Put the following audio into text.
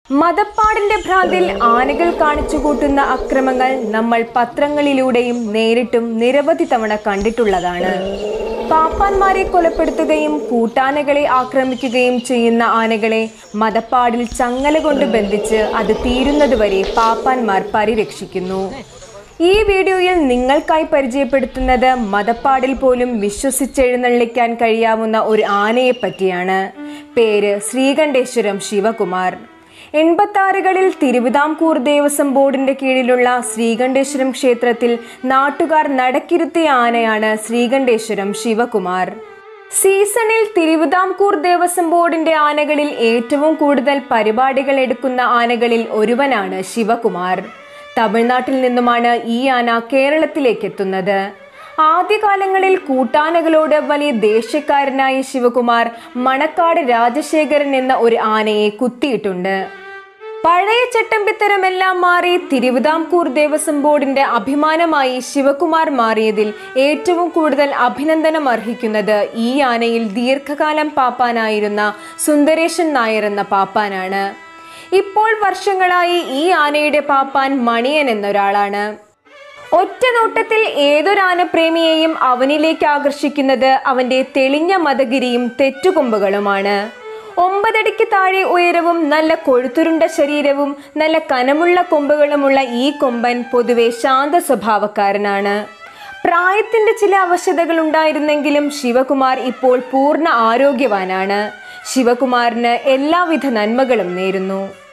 മതപ്പാടിന്റെ ഭ്രാന്തിൽ ആനകൾ കാണിച്ചു കൂട്ടുന്ന അക്രമങ്ങൾ നമ്മൾ പത്രങ്ങളിലൂടെയും നേരിട്ടും നിരവധി തവണ കണ്ടിട്ടുള്ളതാണ് പാപ്പാന്മാരെ കൊലപ്പെടുത്തുകയും കൂട്ടാനകളെ ആക്രമിക്കുകയും ചെയ്യുന്ന ആനകളെ മതപ്പാടിൽ ചങ്ങല കൊണ്ട് ബന്ധിച്ച് അത് തീരുന്നതുവരെ പാപ്പാന്മാർ പരിരക്ഷിക്കുന്നു ഈ വീഡിയോയിൽ നിങ്ങൾക്കായി പരിചയപ്പെടുത്തുന്നത് മതപ്പാടിൽ പോലും വിശ്വസിച്ചെഴുന്നള്ളിക്കാൻ കഴിയാവുന്ന ഒരു ആനയെ പറ്റിയാണ് പേര് ശ്രീകണ്ഠേശ്വരം ശിവകുമാർ എൺപത്താറുകളിൽ തിരുവിതാംകൂർ ദേവസ്വം ബോർഡിന്റെ കീഴിലുള്ള ശ്രീകണ്ഠേശ്വരം ക്ഷേത്രത്തിൽ നാട്ടുകാർ നടക്കിരുത്തിയ ആനയാണ് ശ്രീകണ്ഠേശ്വരം ശിവകുമാർ സീസണിൽ തിരുവിതാംകൂർ ദേവസ്വം ബോർഡിന്റെ ആനകളിൽ ഏറ്റവും കൂടുതൽ പരിപാടികൾ എടുക്കുന്ന ആനകളിൽ ഒരുവനാണ് ശിവകുമാർ തമിഴ്നാട്ടിൽ നിന്നുമാണ് ഈ ആന കേരളത്തിലേക്ക് എത്തുന്നത് ആദ്യകാലങ്ങളിൽ കൂട്ടാനകളോട് വലിയ ദേഷ്യക്കാരനായ ശിവകുമാർ മണക്കാട് രാജശേഖരൻ എന്ന ഒരു ആനയെ കുത്തിയിട്ടുണ്ട് പഴയ ചട്ടമ്പിത്തരമെല്ലാം മാറി തിരുവിതാംകൂർ ദേവസ്വം ബോർഡിന്റെ അഭിമാനമായി ശിവകുമാർ മാറിയതിൽ ഏറ്റവും കൂടുതൽ അഭിനന്ദനം അർഹിക്കുന്നത് ഈ ആനയിൽ ദീർഘകാലം പാപ്പാനായിരുന്ന സുന്ദരേശൻ നായർ എന്ന പാപ്പാനാണ് ഇപ്പോൾ വർഷങ്ങളായി ഈ ആനയുടെ പാപ്പാൻ മണിയൻ എന്നൊരാളാണ് ഒറ്റ നോട്ടത്തിൽ ഏതൊരു ആനപ്രേമിയെയും അവനിലേക്ക് ആകർഷിക്കുന്നത് അവന്റെ തെളിഞ്ഞ മതഗിരിയും തെറ്റുകൊമ്പുകളുമാണ് ഒമ്പതടിക്ക് താഴെ ഉയരവും നല്ല കൊഴുത്തുരുണ്ട ശരീരവും നല്ല കനമുള്ള കൊമ്പുകളുമുള്ള ഈ കൊമ്പൻ പൊതുവെ ശാന്ത സ്വഭാവക്കാരനാണ് പ്രായത്തിന്റെ ചില അവശതകൾ ഉണ്ടായിരുന്നെങ്കിലും ശിവകുമാർ ഇപ്പോൾ പൂർണ്ണ ആരോഗ്യവാനാണ് ശിവകുമാറിന് എല്ലാവിധ നന്മകളും നേരുന്നു